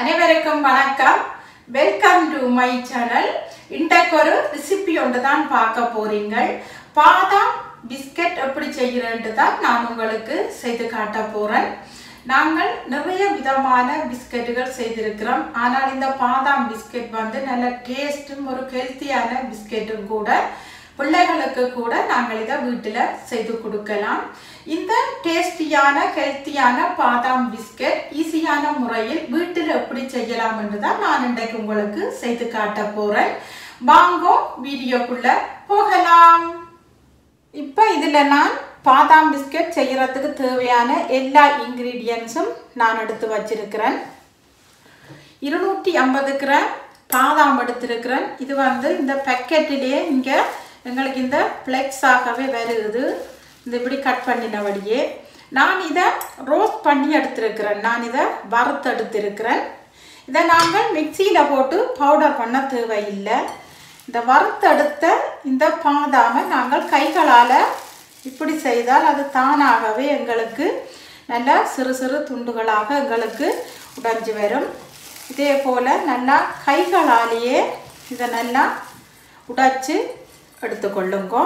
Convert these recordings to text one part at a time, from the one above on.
அனைவருக்கும் வணக்கம் welcome to my channel இன்றைக்கு ஒரு ரெசிபி ஒன்று தான் பார்க்க போறீங்கள் பாதாம் பிஸ்கட் எப்படி செய்கிறேன்ட்டு தான் நான் உங்களுக்கு செய்து காட்ட போறேன் நாங்கள் நிறைய விதமான பிஸ்கட்டுகள் செய்திருக்கிறோம் ஆனால் இந்த பாதாம் பிஸ்கட் வந்து நல்ல டேஸ்ட்டும் ஒரு ஹெல்த்தியான பிஸ்கெட்டும் கூட பிள்ளைகளுக்கு கூட நாங்கள் இதை வீட்டில் செய்து கொடுக்கலாம் இந்த டேஸ்டியான ஹெல்த்தியான பாதாம் பிஸ்கட் ஈஸியான முறையில் வீட்டில் எப்படி செய்யலாம் என்று தான் நான் இன்றைக்கு உங்களுக்கு செய்து காட்ட போறேன் வாங்கோ வீடியோக்குள்ள போகலாம் இப்போ இதில் நான் பாதாம் பிஸ்கட் செய்யறதுக்கு தேவையான எல்லா இன்க்ரீடியன்ஸும் நான் எடுத்து வச்சிருக்கிறேன் இருநூற்றி ஐம்பது கிராம் பாதாம் எடுத்திருக்கிறேன் இது வந்து இந்த பேக்கெட்டிலேயே இங்கே எங்களுக்கு இந்த ஃப்ளெக்ஸாகவே வருது இந்த இப்படி கட் பண்ணினபடியே நான் இதை ரோஸ்ட் பண்ணி எடுத்திருக்கிறேன் நான் இதை வறுத்து எடுத்திருக்கிறேன் இதை நாங்கள் மிக்சியில் போட்டு பவுடர் பண்ண தேவையில்லை இந்த வறுத்தெடுத்த இந்த பாதாமை நாங்கள் கைகளால் இப்படி செய்தால் அது தானாகவே எங்களுக்கு நல்லா சிறு சிறு துண்டுகளாக எங்களுக்கு உடைஞ்சு வரும் இதே போல் நல்லா கைகளாலேயே இதை நல்லா உடைச்சு எடுத்துக்கொள்ளுங்க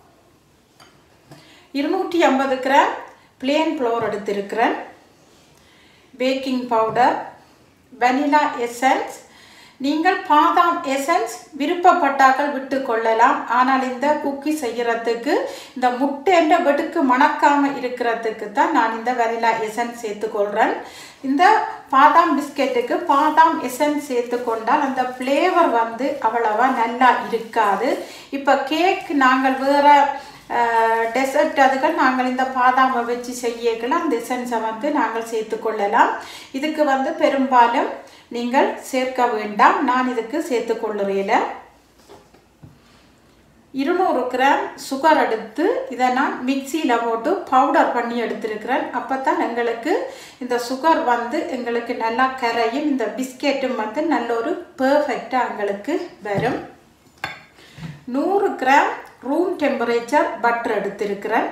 இருநூற்றி ஐம்பது கிராம் பிளேன் ஃப்ளோர் எடுத்திருக்கிறேன் பேக்கிங் பவுடர் வெனிலா எசன்ஸ் நீங்கள் பாதாம் எசன்ஸ் விருப்பப்பட்டாக்கள் விட்டு கொள்ளலாம் ஆனால் இந்த குக்கி செய்யறதுக்கு இந்த முட்டைன்ற வெடுக்கு மணக்காம இருக்கிறதுக்கு தான் நான் இந்த வெனிலா எசன்ஸ் சேர்த்துக்கொள்கிறேன் இந்த பாதாம் பிஸ்கெட்டுக்கு பாதாம் எசன்ஸ் சேர்த்து கொண்டால் அந்த ஃப்ளேவர் வந்து அவ்வளவா நல்லா இருக்காது இப்போ கேக் நாங்கள் வேறு டெசர்ட் அதுகள் நாங்கள் இந்த பாதாமை வச்சு செய்யக்கலாம் அந்த எசன்ஸை வந்து நாங்கள் சேர்த்து கொள்ளலாம் இதுக்கு வந்து பெரும்பாலும் நீங்கள் சேர்க்க வேண்டாம் நான் இதுக்கு சேர்த்து கொள்ளுறையில இருநூறு கிராம் சுகர் எடுத்து இதை நான் மிக்சியில் போட்டு பவுடர் பண்ணி எடுத்திருக்கிறேன் அப்போ தான் எங்களுக்கு இந்த சுகர் வந்து எங்களுக்கு நல்லா கரையும் இந்த பிஸ்கெட்டும் வந்து நல்ல ஒரு பர்ஃபெக்டாக எங்களுக்கு வரும் நூறு கிராம் ரூம் டெம்பரேச்சர் பட்டர் எடுத்திருக்கிறேன்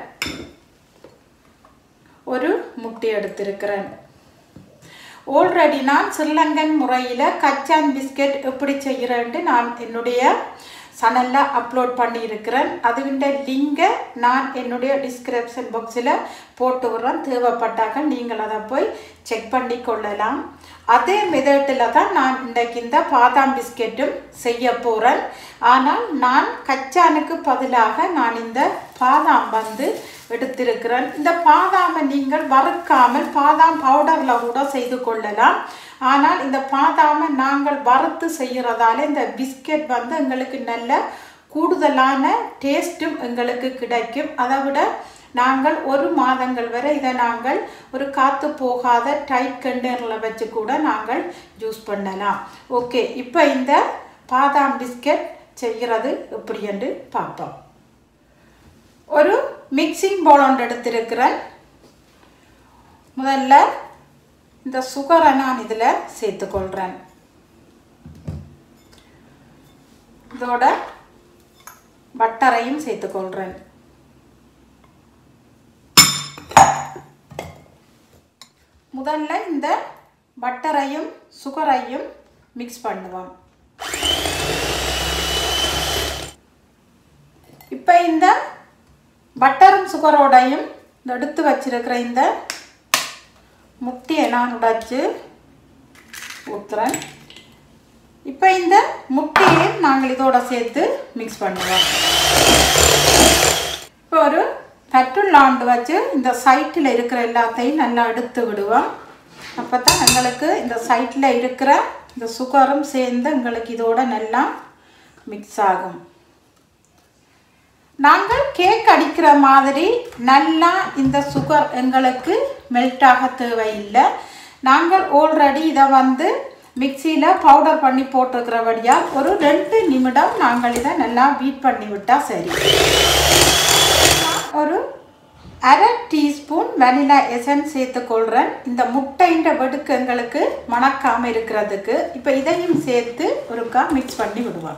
ஒரு முட்டை எடுத்திருக்கிறேன் ஆல்ரெடி நான் ஸ்ரீலங்கன் முறையில் கச்சான் பிஸ்கெட் எப்படி செய்கிறேன்ட்டு நான் என்னுடைய சேனலில் அப்லோட் பண்ணியிருக்கிறேன் அதுவிൻ്റെ லிங்கை நான் என்னுடைய டிஸ்கிரிப்ஷன் பாக்ஸில் போட்டு விடுறேன் தேவைப்பட்டாக நீங்கள் அதை போய் செக் பண்ணி கொள்ளலாம் அதே மெதட்டில் தான் நான் இன்றைக்கு இந்த பாதாம் பிஸ்கெட்டும் செய்ய போகிறேன் ஆனால் நான் கச்சானுக்கு பதிலாக நான் இந்த பாதாம் வந்து எடுத்திருக்கிறேன் இந்த பாதாமை நீங்கள் வறுக்காமல் பாதாம் பவுடரில் கூட செய்து கொள்ளலாம் ஆனால் இந்த பாதாமை நாங்கள் வறுத்து செய்கிறதால இந்த பிஸ்கெட் வந்து எங்களுக்கு நல்ல கூடுதலான டேஸ்ட்டும் எங்களுக்கு கிடைக்கும் அதை விட நாங்கள் ஒரு மாதங்கள் வரை இதை நாங்கள் ஒரு காற்று போகாத டைட் கண்டெய்னரில் வச்சு கூட நாங்கள் யூஸ் பண்ணலாம் ஓகே இப்போ இந்த பாதாம் பிஸ்கெட் செய்கிறது எப்படி என்று பார்ப்போம் ஒரு மிக்சிங் பவுல் ஒன்று எடுத்திருக்கிறேன் முதல்ல இந்த சுகரை நான் இதில் சேர்த்துக்கொள்கிறேன் இதோட பட்டரையும் சேர்த்துக்கொள்கிறேன் முதல்ல இந்த பட்டரையும் சுகரையும் மிக்ஸ் பண்ணுவோம் இப்போ இந்த பட்டரும் சுகரோடையும் இந்த எடுத்து வச்சிருக்கிற இந்த முட்டையை நான் உடைச்சு ஊற்றுறேன் இப்போ இந்த முட்டையை நாங்கள் இதோட சேர்த்து மிக்ஸ் பண்ணுவோம் இப்போ ஒரு பெட்ரோல் வச்சு இந்த சைட்டில் இருக்கிற எல்லாத்தையும் நல்லா எடுத்து விடுவோம் அப்போ தான் எங்களுக்கு இந்த சைட்டில் இருக்கிற இந்த சுகரும் சேர்ந்து எங்களுக்கு இதோட நல்லா மிக்ஸ் ஆகும் நாங்கள் கேக் அடிக்கிற மாதிரி நல்லா இந்த சுகர் எங்களுக்கு மெல்ட் ஆக தேவையில்லை நாங்கள் ஆல்ரெடி இதை வந்து மிக்சியில் பவுடர் பண்ணி போட்டிருக்கிறபடியால் ஒரு ரெண்டு நிமிடம் நாங்கள் இதை நல்லா பீட் பண்ணி விட்டால் சரி ஒரு அரை டீஸ்பூன் வெனிலா எசன்ஸ் சேர்த்துக்கொள்கிறேன் இந்த முட்டைன்ற வெடுக்கு எங்களுக்கு மணக்காமல் இருக்கிறதுக்கு இப்போ இதையும் சேர்த்து ஒருக்கா மிக்ஸ் பண்ணி விடுவோம்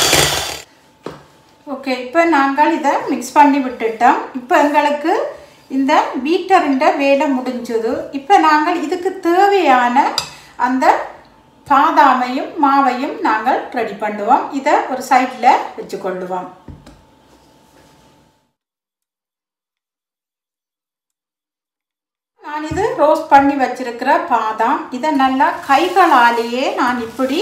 ஓகே இப்போ நாங்கள் இதை மிக்ஸ் பண்ணி விட்டுட்டோம் இப்போ எங்களுக்கு இந்த பீட்டரின் வேலை முடிஞ்சது இப்போ நாங்கள் இதுக்கு தேவையான அந்த பாதாமையும் மாவையும் நாங்கள் ரெடி பண்ணுவோம் இதை ஒரு சைடில் வச்சுக்கொள்ளுவோம் நான் இது ரோஸ்ட் பண்ணி வச்சிருக்கிற பாதாம் இதை நல்லா கைகளாலேயே நான் இப்படி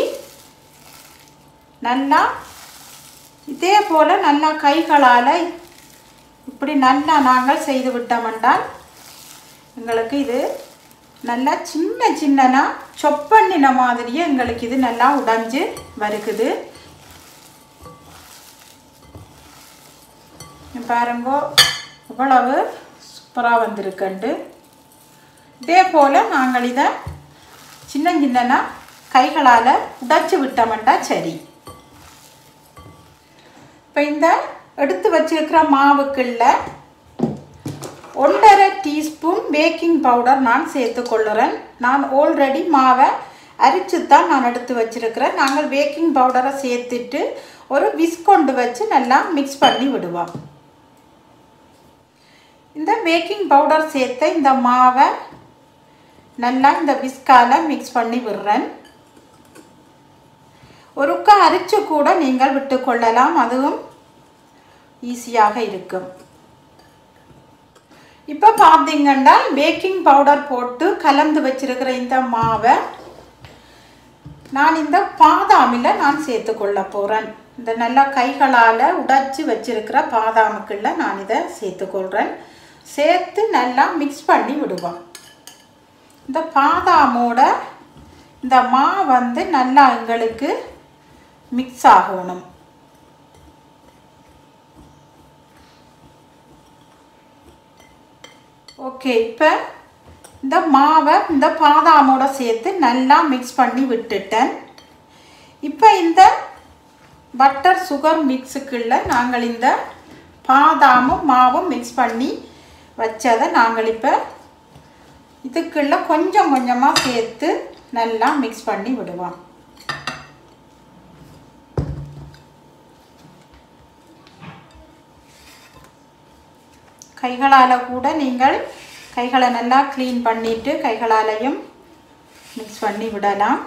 நல்லா இதே போல் நல்லா கைகளால் இப்படி நல்லா நாங்கள் செய்து விட்டோம் எங்களுக்கு இது நல்லா சின்ன சின்னனா சொப்பண்ணின மாதிரியே எங்களுக்கு இது நல்லா உடைஞ்சு வருகுது பாருங்கோ இவ்வளவு சூப்பராக வந்திருக்குண்டு இதே போல் நாங்கள் இதை சின்ன சின்னனா கைகளால் உடைச்சி விட்டோம்ட்டா சரி இப்போ இந்த எடுத்து வச்சிருக்கிற மாவுக்குள்ள ஒன்றரை டீஸ்பூன் பேக்கிங் பவுடர் நான் சேர்த்துக்கொள்ளுறேன் நான் ஆல்ரெடி மாவை அரிச்சு தான் நான் எடுத்து வச்சிருக்கிறேன் நாங்கள் பேக்கிங் பவுடரை சேர்த்துட்டு ஒரு விஸ்கொண்டு வச்சு நல்லா மிக்ஸ் பண்ணி விடுவோம் இந்த பேக்கிங் பவுடர் சேர்த்த இந்த மாவை நல்லா இந்த விஸ்கால மிக்ஸ் பண்ணி விடுறேன் ஒருக்கா அரிச்சு கூட நீங்கள் விட்டுக்கொள்ளலாம் அதுவும் ஈஸியாக இருக்கும் இப்போ பார்த்தீங்கன்னா பேக்கிங் பவுடர் போட்டு கலந்து வச்சிருக்கிற இந்த மாவை நான் இந்த பாதாமில் நான் சேர்த்துக்கொள்ள போகிறேன் இந்த நல்லா கைகளால் உடைச்சி வச்சிருக்கிற பாதாமுக்குள்ள நான் இதை சேர்த்துக்கொள்கிறேன் சேர்த்து நல்லா மிக்ஸ் பண்ணி விடுவோம் இந்த பாதாமோட இந்த மா வந்து நல்லா எங்களுக்கு மிக்ஸ் ஆகணும் ஓகே இப்போ இந்த மாவை இந்த பாதாமோட சேர்த்து நல்லா மிக்ஸ் பண்ணி விட்டுட்டேன் இப்போ இந்த பட்டர் சுகர் மிக்ஸுக்குள்ள நாங்கள் இந்த பாதாமும் மாவும் மிக்ஸ் பண்ணி வச்சதை நாங்கள் இப்போ இதுக்குள்ள கொஞ்சம் கொஞ்சமாக சேர்த்து நல்லா மிக்ஸ் பண்ணி விடுவோம் கைகளால் கூட நீங்கள் கைகளை நல்லா க்ளீன் பண்ணிவிட்டு கைகளாலையும் மிக்ஸ் பண்ணி விடலாம்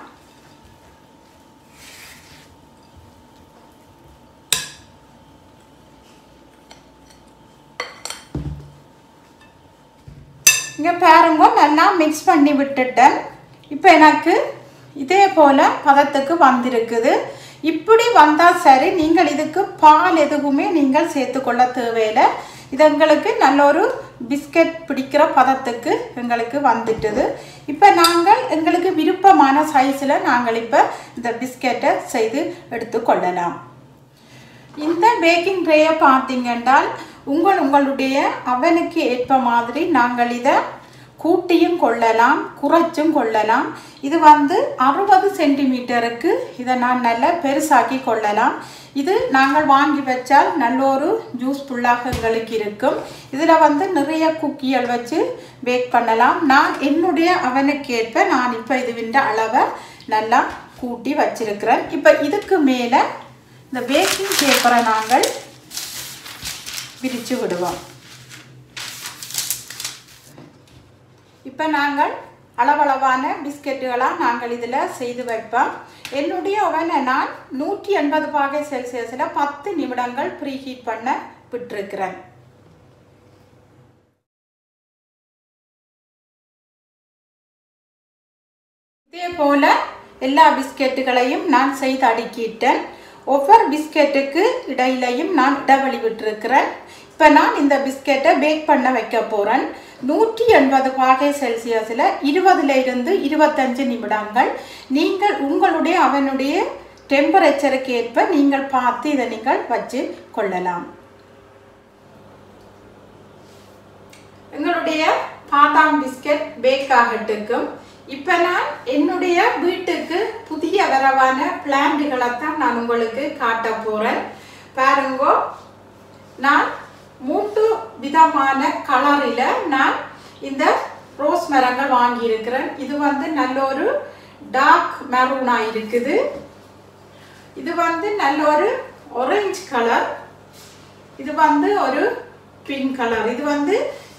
இங்கே பாருங்க நல்லா மிக்ஸ் பண்ணி விட்டுட்டேன் இப்போ எனக்கு இதே போல் பதத்துக்கு வந்திருக்குது இப்படி வந்தால் சரி நீங்கள் இதுக்கு பால் எதுவுமே நீங்கள் சேர்த்துக்கொள்ள தேவையில்லை இது எங்களுக்கு நல்ல ஒரு பிஸ்கட் பிடிக்கிற பதத்துக்கு எங்களுக்கு வந்துட்டுது இப்போ நாங்கள் எங்களுக்கு விருப்பமான சைஸில் நாங்கள் இப்போ இந்த பிஸ்கெட்டை செய்து எடுத்துக்கொள்ளலாம் இந்த பேக்கிங் ட்ரேயை பார்த்தீங்கன்றால் உங்கள் உங்களுடைய அவனுக்கு ஏற்ப மாதிரி நாங்கள் இதை கூட்டியும் கொள்ளலாம் குறைச்சும் கொள்ளலாம் இது வந்து அறுபது சென்டிமீட்டருக்கு இதை நான் நல்லா பெருசாக்கி கொள்ளலாம் இது நாங்கள் வாங்கி வச்சால் நல்ல ஒரு ஜூஸ் ஃபுல்லாக எங்களுக்கு இருக்கும் இதில் வந்து நிறைய குக்கிகள் வச்சு பேக் பண்ணலாம் நான் என்னுடைய அவனுக்கேற்ப நான் இப்போ இதுவின்ற அளவை நல்லா கூட்டி வச்சிருக்கிறேன் இப்போ இதுக்கு மேலே இந்த பேக்கிங் பேப்பரை நாங்கள் விரித்து விடுவோம் இப்போ நாங்கள் அளவளவான பிஸ்கெட்டுகளாக நாங்கள் இதில் செய்து வைப்போம் என்னுடைய ஓவனை நான் நூற்றி எண்பது பாகை செல்சியஸில் பத்து நிமிடங்கள் ப்ரீ ஹீட் பண்ண விட்டுருக்கிறேன் இதே போல் எல்லா பிஸ்கெட்டுகளையும் நான் செய்து அடுக்கிட்டேன் ஒவ்வொரு பிஸ்கெட்டுக்கு இடையிலையும் நான் இடைவெளி விட்டுருக்கிறேன் இப்போ நான் இந்த பிஸ்கெட்டை பேக் பண்ண வைக்க போகிறேன் நூற்றி எண்பது பாகை செல்சியஸில் இருபதுல இருந்து இருபத்தஞ்சு நிமிடங்கள் நீங்கள் உங்களுடைய அவனுடைய டெம்பரேச்சருக்கு ஏற்ப நீங்கள் பார்த்து இதை நீங்கள் வச்சு கொள்ளலாம் எங்களுடைய பாதாம் பிஸ்கெட் பேக் ஆகட்டுக்கும் இப்போ நான் என்னுடைய வீட்டுக்கு புதிய வரவான பிளான்ட்டுகளை தான் நான் உங்களுக்கு காட்ட போகிறேன் பாருங்கோ நான் மூன்று விதமான கலரில் நான் இந்த ரோஸ் மரங்கள் வாங்கியிருக்கிறேன் இது வந்து நல்ல ஒரு டார்க் மெரூனாக இருக்குது இது வந்து நல்ல ஒரு ஒரேஞ்ச் கலர் இது வந்து ஒரு பிங்க் கலர் இது வந்து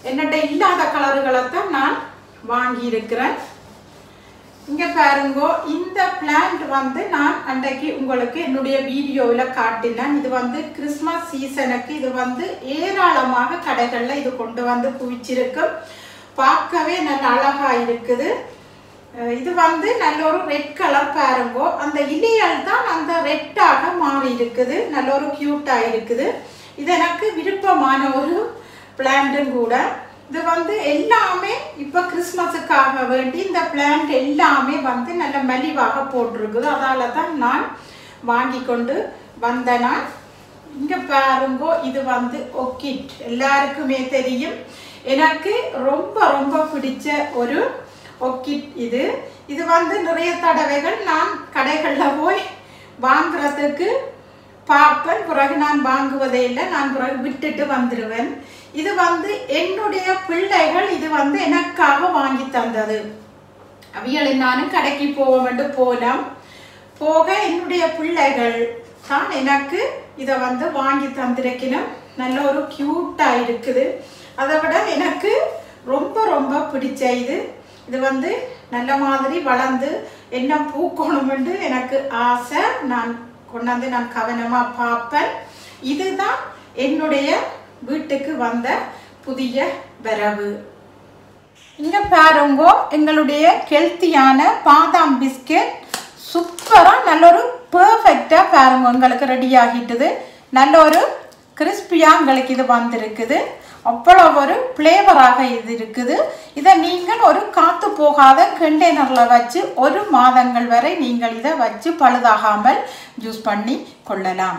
என்னட்ட இல்லாத கலர்களை தான் நான் வாங்கி இருக்கிறேன் இங்க பாருங்கோ இந்த பிளான்ட் வந்து நான் அன்றைக்கு உங்களுக்கு என்னுடைய வீடியோவில் காட்டினேன் இது வந்து கிறிஸ்மஸ் சீசனுக்கு இது வந்து ஏராளமாக கடைகளில் இது கொண்டு வந்து குவிச்சிருக்கும் பார்க்கவே நல்ல அழகா இருக்குது அஹ் இது வந்து நல்ல ஒரு ரெட் கலர் பாருங்கோ அந்த இலைகள் தான் அந்த ரெட்டாக மாறி இருக்குது நல்ல ஒரு க்யூட்டாக இருக்குது இது எனக்கு விருப்பமான ஒரு பிளான்ட்டும் கூட இது வந்து எல்லாமே இப்போ கிறிஸ்மஸுக்காக வேண்டி இந்த பிளான்ட் எல்லாமே வந்து நல்ல மலிவாக போட்டிருக்குது அதால தான் நான் வாங்கி கொண்டு வந்த நான் இங்கே பாருங்கோ இது வந்து ஒக்கிட் எல்லாருக்குமே தெரியும் எனக்கு ரொம்ப ரொம்ப பிடிச்ச ஒரு ஒக்கிட் இது இது வந்து நிறைய தடவைகள் நான் கடைகளில் போய் வாங்குறதுக்கு பார்ப்பேன் பிறகு நான் வாங்குவதே இல்லை நான் பிறகு விட்டுட்டு வந்துடுவேன் இது வந்து என்னுடைய பிள்ளைகள் இது வந்து எனக்காக வாங்கி தந்தது அவியலை நானும் கடைக்கு போவோம்ட்டு போனோம் போக என்னுடைய பிள்ளைகள் தான் எனக்கு இதை வந்து வாங்கி தந்திருக்கணும் நல்ல ஒரு க்யூட்டாக இருக்குது அதை விட எனக்கு ரொம்ப ரொம்ப பிடிச்ச இது இது வந்து நல்ல மாதிரி வளர்ந்து என்ன பூக்கணுமென்று எனக்கு ஆசை நான் கொண்டாந்து நான் கவனமாக பார்ப்பேன் இதுதான் என்னுடைய வீட்டுக்கு வந்த புதிய வரவு இங்க பாருங்கோ எங்களுடைய ஹெல்த்தியான பாதாம் பிஸ்கெட் சூப்பரா நல்ல ஒரு பெர்ஃபெக்டா பாருங்க உங்களுக்கு ரெடி ஆகிட்டுது நல்ல ஒரு கிறிஸ்பியா உங்களுக்கு இது வந்திருக்குது அவ்வளோ ஒரு ஃப்ளேவராக இது இருக்குது இதை நீங்கள் ஒரு காத்து போகாத கண்டெய்னரில் வச்சு ஒரு மாதங்கள் வரை நீங்கள் இதை வச்சு பழுதாகாமல் யூஸ் பண்ணி கொள்ளலாம்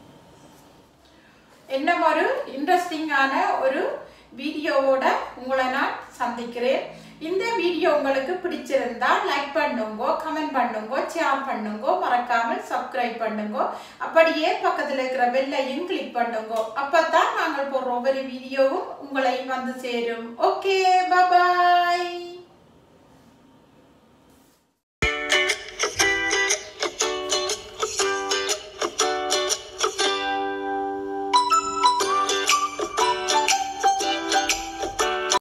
இன்னும் ஒரு இன்ட்ரெஸ்டிங்கான ஒரு வீடியோவோட உங்களை நான் சந்திக்கிறேன் இந்த வீடியோ உங்களுக்கு பிடிச்சிருந்தா லைக் பண்ணுங்க கமெண்ட் பண்ணுங்க ஷேர் பண்ணுங்க மறக்காமல் சப்ஸ்கிரைப் பண்ணுங்க அப்படியே பக்கத்தில் இருக்கிற பெல்லையும் கிளிக் பண்ணுங்க அப்பதான் நாங்கள் போடுற ஒவ்வொரு வீடியோவும் உங்களை வந்து சேரும் ஓகே பாய்